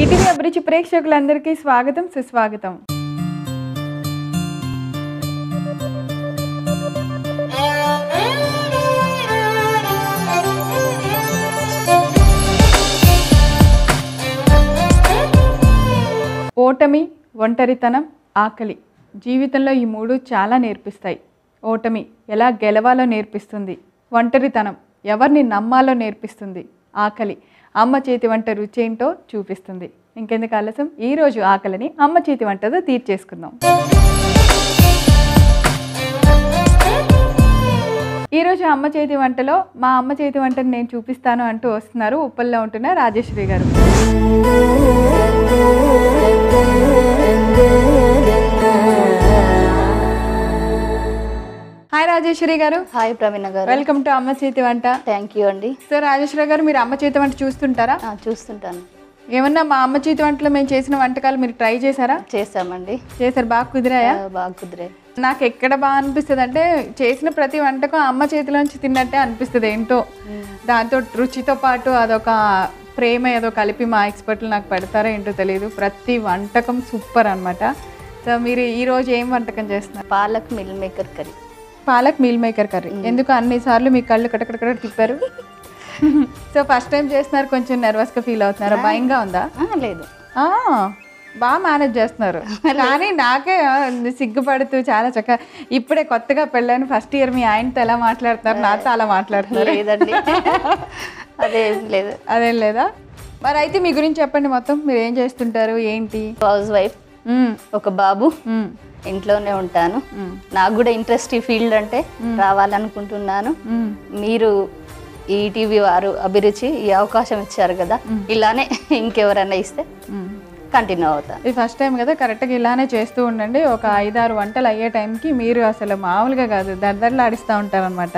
ETV అభిరుచి ప్రేక్షకులందరికీ స్వాగతం సుస్వాగతం ఓటమి ఒంటరితనం ఆకలి జీవితంలో ఈ మూడు చాలా నేర్పిస్తాయి ఓటమి ఎలా గెలవాలో నేర్పిస్తుంది ఒంటరితనం ఎవరిని నమ్మాలో నేర్పిస్తుంది ఆకలి అమ్మ చేతి వంట రుచి ఏంటో చూపిస్తుంది ఇంకెందుకు ఆలస్యం ఈరోజు ఆకలిని అమ్మ చేతి వంటతో తీర్చేసుకుందాం ఈరోజు అమ్మ చేతి వంటలో మా అమ్మ చేతి వంటని నేను చూపిస్తాను అంటూ వస్తున్నారు ఉప్పల్లో ఉంటున్న రాజేశ్వరి గారు హాయ్ రాజేశ్వరి గారు హాయ్ ప్రవీణ గారు వెల్కమ్ టు అమ్మ చేతి వంట థ్యాంక్ యూ అండి సో రాజేశ్వరి గారు మీరు అమ్మ చేతి వంట చూస్తుంటారా ఆ, చూస్తుంటాను ఏమన్నా మా అమ్మ చేతి వంటలో మేము చేసిన వంటకాలు మీరు ట్రై చేశారా చేసామండి చేశారు బాగా కుదిరాయా ఆ, బాగా కుదిరే నాకు ఎక్కడ బాగా అనిపిస్తుంది అంటే చేసిన ప్రతి వంటకం అమ్మ చేతిలోంచి తిన్నట్టే అనిపిస్తుంది ఏంటో దాంతో రుచితో పాటు అదొక ప్రేమ ఏదో కలిపి మా ఎక్స్పర్ట్లు నాకు పెడతారో ఏంటో తెలియదు ప్రతి వంటకం సూపర్ అన్నమాట సో మీరు ఈ రోజు ఏం వంటకం చేస్తున్నారు palak meal maker curry palak meal maker curry ఎందుకు అన్ని సార్లు మీ కళ్ళు కటకటకట తిప్పారు సో ఫస్ట్ టైం చేస్తున్నారు కొంచెం నర్వస్గా ఫీల్ అవుతున్నారా భయంగా ఉందా ఆ, లేదు ఆ, బాగా మేనేజ్ చేస్తున్నారు కానీ నాకే ఆ, సిగ్గుపడుతూ చాలా చక్కగా ఇప్పుడే కొత్తగా పెళ్ళాను ఫస్ట్ ఇయర్ మీ ఆయనతో ఎలా మాట్లాడుతున్నారు నాతో అలా మాట్లాడుతున్నారు లేదండి అదేం లేదు అదేం లేదా మరి అయితే మీ గురించి చెప్పండి మొత్తం మీరు ఏం చేస్తుంటారు ఏంటి హౌస్ వైఫ్ మ్మ్, ఒక బాబు మ్మ్, ఇంట్లోనే ఉంటాను మ్మ్, నాకు కూడా ఇంట్రెస్ట్ ఈ ఫీల్డ్ అంటే రావాలనుకుంటున్నాను మ్మ్. మీరు ఈ టీవీ వారు అభిరుచి ఈ అవకాశం ఇచ్చారు కదా ఇలానే ఇంకెవరైనా ఇస్తే మ్మ్. కంటిన్యూ అవుతాను ఇది ఫస్ట్ టైం కదా కరెక్ట్గా ఇలానే చేస్తూ ఉండండి ఒక ఐదారు వంటలు అయ్యే టైంకి మీరు అసలు మామూలుగా కాదు దద్దర్లాడిస్తూ ఉంటారనమాట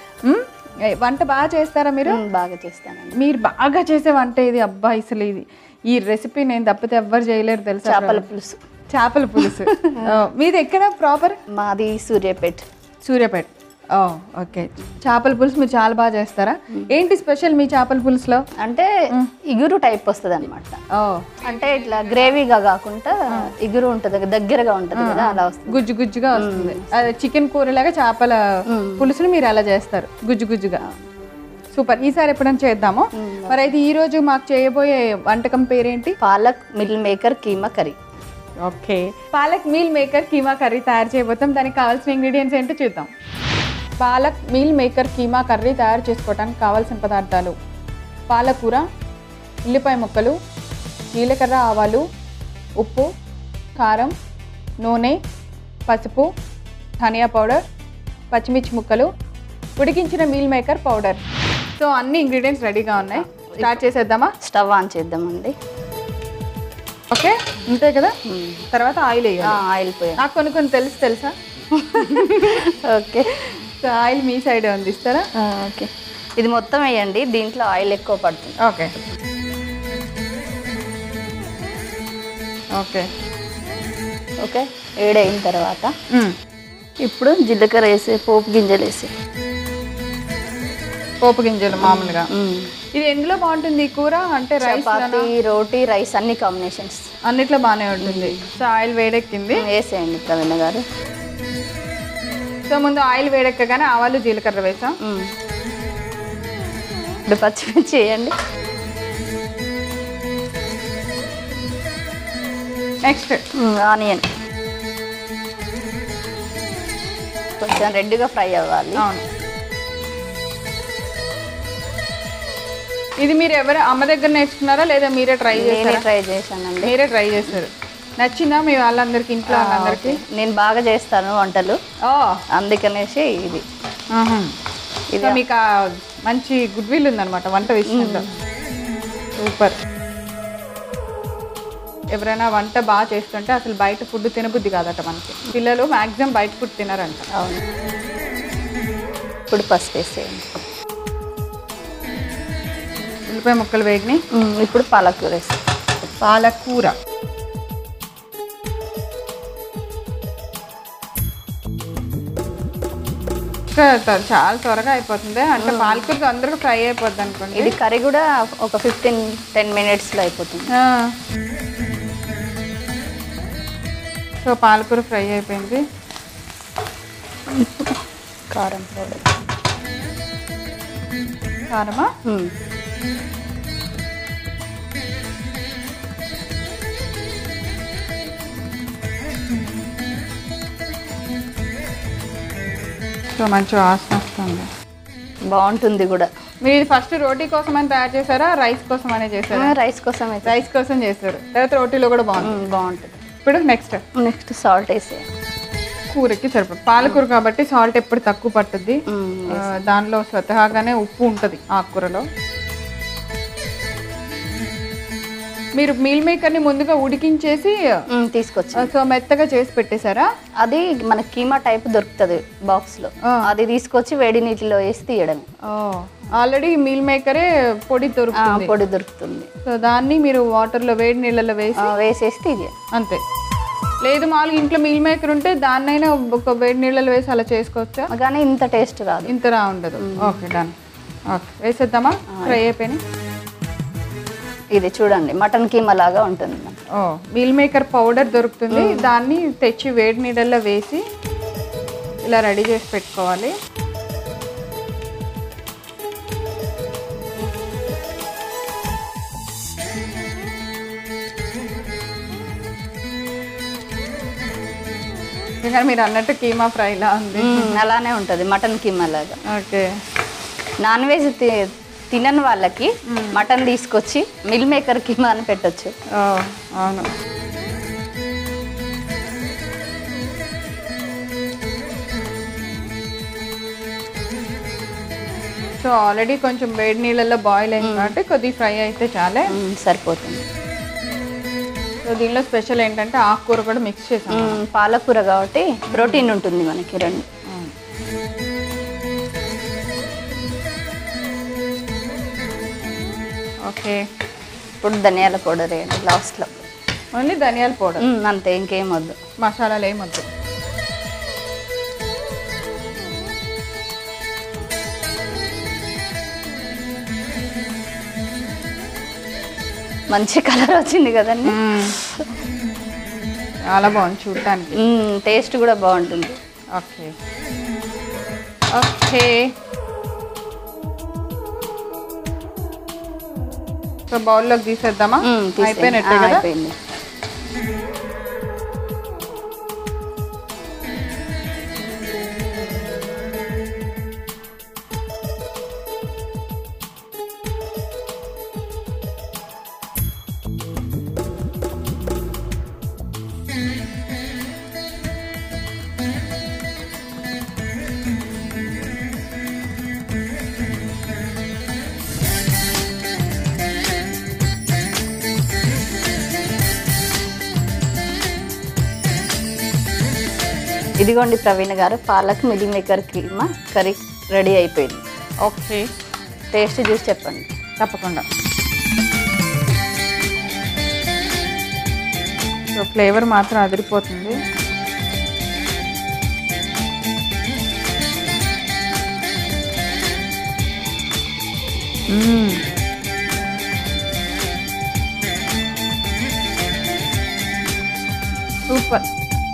వంట బాగా చేస్తారా మీరు మ్మ్, బాగా చేస్తానండి మీరు బాగా చేసే వంట ఇది అబ్బా అసలు ఇది ఈ రెసిపీ నేను తప్పితే ఎవ్వరు చేయలేరు తెలుసా చేపల పులుసు చేపల పులుసు ఓ, మీది ఎక్కడ ప్రాపర్ మాది సూర్యాపేట్ సూర్యాపేట ఓ ఓకే చేపల పులుసు మీరు చాలా బాగా చేస్తారా ఏంటి స్పెషల్ మీ చేపల పులుసులో అంటే ఇగురు టైప్ వస్తుంది అనమాట ఓ అంటే ఇట్లా గ్రేవీగా కాకుండా ఇగురు ఉంటది కదా, దగ్గరగా ఉంటది కదా అలా వస్తుంది గుజ్జు గుజ్జుగా వస్తుంది అదే చికెన్ కూరలాగా చేపల పులుసుని మీరు అలా చేస్తారు గుజ్జు గుజ్జుగా సూపర్ ఈసారి ఎప్పుడైనా చేద్దాము మరి అయితే ఈ రోజు మాకు చేయబోయే వంటకం పేరేంటి palak meal maker keema curry okay palak meal maker keema curry తయారు చేయబోతాం దానికి కావాల్సిన ఇంగ్రీడియంట్స్ ఏంటో చూద్దాం palak meal maker keema curry తయారు చేసుకోవడానికి కావాల్సిన పదార్థాలు పాలకూర ఉల్లిపాయ ముక్కలు జీలకర్ర ఆవాలు ఉప్పు కారం నూనె పసుపు ధనియా పౌడర్ పచ్చిమిర్చి ముక్కలు ఉడికించిన మీల్ మేకర్ పౌడర్ సో అన్ని ఇంగ్రీడియంట్స్ రెడీగా ఉన్నాయి స్టార్ట్ చేసేద్దామా స్టవ్ ఆన్ చేద్దామండి ఓకే అంతే కదా తర్వాత ఆయిల్ వేయాలి ఆ, ఆయిల్ పోయాను నాకు కొన్ని కొన్ని తెలుసు తెలుసా ఓకే సో ఆయిల్ మీ సైడ్ ఉంది ఇస్తారా ఆ, ఓకే ఇది మొత్తం వేయండి దీంట్లో ఆయిల్ ఎక్కువ పడుతుంది ఓకే ఓకే ఓకే వేడైన తర్వాత ఇప్పుడు జీలకర్ర వేసి పోపు గింజలు వేసి పోపు గింజలు మామూలుగా ఇది ఎందులో బాగుంటుంది ఈ కూర అంటే రైస్ చపాతి రోటీ రైస్ అన్ని కాంబినేషన్స్ అన్నిట్లో బాగానే ఉంటుంది సో ఆయిల్ వేడెక్కింది వేసేయండి ప్రవీణ గారు సో ముందు ఆయిల్ వేడెక్కగానే ఆవాలు జీలకర్ర వేసాం మ్మ్. ఇప్పుడు పచ్చిమిర్చి వేయండి నెక్స్ట్ మ్మ్, ఆనియన్ కొంచెం రెడ్గా ఫ్రై అవ్వాలి అవును ఇది మీరు ఎవరు అమ్మ దగ్గర నేర్చుకున్నారా లేదా మీరే ట్రై నేనే చేస్తారా ట్రై చేశానండి మీరే ట్రై చేస్తారు నచ్చిందా మీ వాళ్ళందరికి ఇంట్లో వాళ్ళందరికీ నేను బాగా చేస్తాను వంటలు ఓ అందుకనేసి ఇది ఆహా. సో మీకు ఆ మంచి గుడ్ విల్ ఉందన్నమాట వంట విషయంలో సూపర్ ఎవరైనా వంట బాగా చేస్తుంటే అసలు బయట ఫుడ్ తినబుద్ధి కాదట మనకి పిల్లలు మాక్సిమం బయట ఫుడ్ తినరంట అవును ఇప్పుడు పసుపు వేసేయండి ఉల్లిపాయ ముక్కలు వేగినాయి మ్మ్, ఇప్పుడు పాలకూర వేసి పాలకూర ఇంకా త- చాలా త్వరగా అయిపోతుంది అంటే పాలకూర తొందరగా ఫ్రై అయిపోద్ది అనుకోండి ఇది కర్రీ కూడా ఒక ఫిఫ్టీన్ టెన్ మినిట్స్లో అయిపోతుంది ఆ. సో పాలకూర ఫ్రై అయిపోయింది కారం పౌడర్ కారమా సో మంచి వాసన వస్తుంది బాగుంటుంది కూడా మీరు ఇది ఫస్ట్ రోటీ కోసం అని తయారు చేశారా రైస్ కోసం అనే చేశారా రైస్ కోసం అయితే రైస్ కోసం చేశారు తర్వాత రోటీలో కూడా బాగుంది మ్మ్, బాగుంటుంది ఇప్పుడు నెక్స్ట్ నెక్స్ట్ సాల్ట్ వేసేయాలి కూరకి సరిపడు పాలకూర కాబట్టి సాల్ట్ ఎప్పుడు తక్కువ పట్టుద్ది మ్మ్, ఆ, దానిలో స్వతహాగానే ఉప్పు ఉంటుంది ఆకుకూరలో మీరు మీల్ మేకర్ని ముందుగా ఉడికించేసి మ్మ్, తీసుకొచ్చి ఆ, సో మెత్తగా చేసి పెట్టేశారా అది మన కీమా టైప్ దొరుకుతుంది బాక్స్లో ఆ. అది తీసుకొచ్చి వేడి నీటిలో వేసి తీయడమే ఆల్రెడీ మీల్ మేకరే పొడి ఆ, దొరుకుతుంది పొడి దొరుకుతుంది సో దాన్ని మీరు వాటర్లో వేడి నీళ్ళలో వేసి ఆ, వేసేసి తీయాలి అంతే లేదు మామూలుగా ఇంట్లో మీల్ మేకర్ ఉంటే దాన్నైనా ఒక వేడి నీళ్ళలో వేసి అలా చేసుకోవచ్చా కానీ ఇంత టేస్ట్ రాదు ఇంత రా ఉండదు ఓకే డన్ ఓకే వేసేద్దామా ఫ్రై అయిపోయినాయి ఇది చూడండి మటన్ కీమా లాగా ఉంటుంది ఓ మీల్ మేకర్ పౌడర్ దొరుకుతుంది దాన్ని తెచ్చి వేడి నీళ్ళల్లో వేసి ఇలా రెడీ చేసి పెట్టుకోవాలి ఇంకా మీరు అన్నట్టు కీమా ఫ్రైలా ఉంది మ్మ్, అలానే ఉంటుంది మటన్ కీమా లాగా ఓకే నాన్ వెజ్ తి- తినని వాళ్ళకి మటన్ తీసుకొచ్చి మిల్ మేకర్ కీమా అని పెట్టొచ్చు ఓ అవును సో ఆల్రెడీ కొంచెం వేడి నీళ్ళల్లో బాయిల్ అయింది కాబట్టి కొద్దిగా ఫ్రై అయితే చాలే మ్మ్, సరిపోతుంది సో దీనిలో స్పెషల్ ఏంటంటే ఆకుకూర కూడా మిక్స్ చేసాం మ్మ్, పాలకూర కాబట్టి ప్రోటీన్ ఉంటుంది మనకి రెండు ఓకే ఇప్పుడు ధనియాల పౌడర్ వేయండి లాస్ట్లో ఓన్లీ ధనియాల పౌడర్ మ్మ్, అంతే ఇంకేం వద్దు మసాలాలు ఏమొద్దు మంచి కలర్ వచ్చింది కదండి చాలా బాగుంది చూడటానికి మ్మ్, టేస్ట్ కూడా బాగుంటుంది ఓకే ఓకే సో బౌల్లోకి తీసేద్దామా మ్మ్, తీసేయండి. అయిపోయినట్టే ఆ, కదా అయిపోయింది ఇదిగోండి ప్రవీణ్ గారు palak meal maker keema curry ready అయిపోయింది ఓకే టేస్ట్ చూసి చెప్పండి తప్పకుండా సో ఫ్లేవర్ మాత్రం అదిరిపోతుంది మ్మ్. సూపర్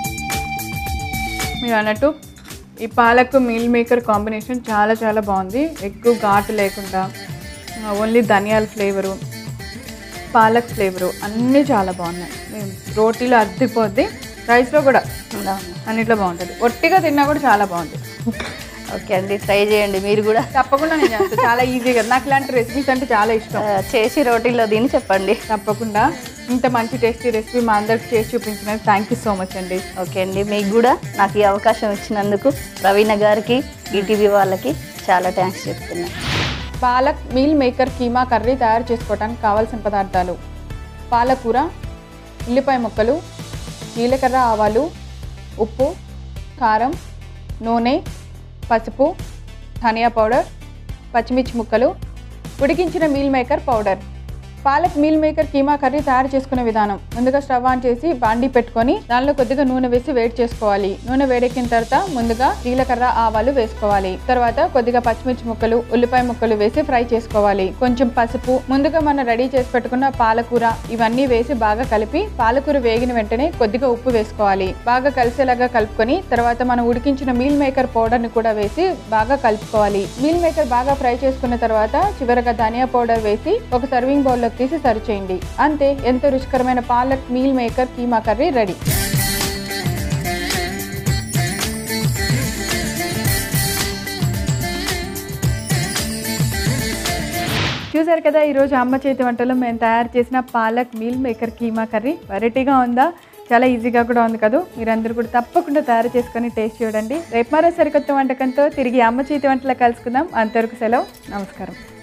మీరు అన్నట్టు ఈ పాలకు మీల్ మేకర్ కాంబినేషన్ చాలా చాలా బాగుంది ఎక్కువ ఘాటు లేకుండా ఓన్లీ ధనియాల ఫ్లేవరు పాలక్ ఫ్లేవరు అన్నీ చాలా బాగున్నాయి మేము రోటీలో అద్దిపోద్ది రైస్లో కూడా అవునా? అన్నిట్లో బాగుంటుంది ఒట్టిగా తిన్నా కూడా చాలా బాగుంది ఓకే అండి ట్రై చేయండి మీరు కూడా తప్పకుండా నేను చేస్తాను చాలా ఈజీ కదా నాకు ఇలాంటి రెసిపీస్ అంటే చాలా ఇష్టం ఆ, చేసి రోటీలో దీన్ని చెప్పండి తప్పకుండా ఇంత మంచి టేస్టీ రెసిపీ మా అందరికి చేసి చూపించినందుకు థ్యాంక్ యూ సో మచ్ అండి ఓకే అండి మీకు కూడా నాకు ఈ అవకాశం ఇచ్చినందుకు ప్రవీణ గారికి ఈటీవీ వాళ్ళకి చాలా థ్యాంక్స్ చెప్తున్నాను palak meal maker keema curry తయారు చేసుకోవడానికి కావాల్సిన పదార్థాలు పాలకూర ఉల్లిపాయ ముక్కలు జీలకర్ర ఆవాలు ఉప్పు కారం నూనె పసుపు ధనియా పౌడర్ పచ్చిమిర్చి ముక్కలు ఉడికించిన meal maker powder palak meal maker keema curry తయారు చేసుకునే విధానం ముందుగా స్టవ్ ఆన్ చేసి బాండి పెట్టుకొని దానిలో కొద్దిగా నూనె వేసి వేడి చేసుకోవాలి నూనె వేడెక్కిన తర్వాత ముందుగా జీలకర్ర ఆవాలు వేసుకోవాలి తర్వాత కొద్దిగా పచ్చిమిర్చి ముక్కలు ఉల్లిపాయ ముక్కలు వేసి ఫ్రై చేసుకోవాలి కొంచెం పసుపు ముందుగా మనం రెడీ చేసి పెట్టుకున్న పాలకూర ఇవన్నీ వేసి బాగా కలిపి పాలకూర వేగిన వెంటనే కొద్దిగా ఉప్పు వేసుకోవాలి బాగా కలిసేలాగా కలుపుకొని తర్వాత మనం ఉడికించిన మీల్ మేకర్ పౌడర్ ని కూడా వేసి బాగా కలుపుకోవాలి మీల్ మేకర్ బాగా ఫ్రై చేసుకున్న తర్వాత చివరగా ధనియా పౌడర్ వేసి ఒక సర్వింగ్ బౌల్లోకి తీసి సర్వ్ చేయండి అంతే ఎంతో రుచికరమైన palak meal maker keema curry ready చూసారు కదా ఈరోజు అమ్మ చేతి వంటలో మేము తయారు చేసిన palak meal maker keema curry వెరైటీగా ఉందా చాలా ఈజీగా కూడా ఉంది కదా మీరందరూ కూడా తప్పకుండా తయారు చేసుకొని టేస్ట్ చూడండి రేపు మరో సరికొత్త వంటకంతో తిరిగి అమ్మ చేతి వంటలో కలుసుకుందాం అంతవరకు సెలవు నమస్కారం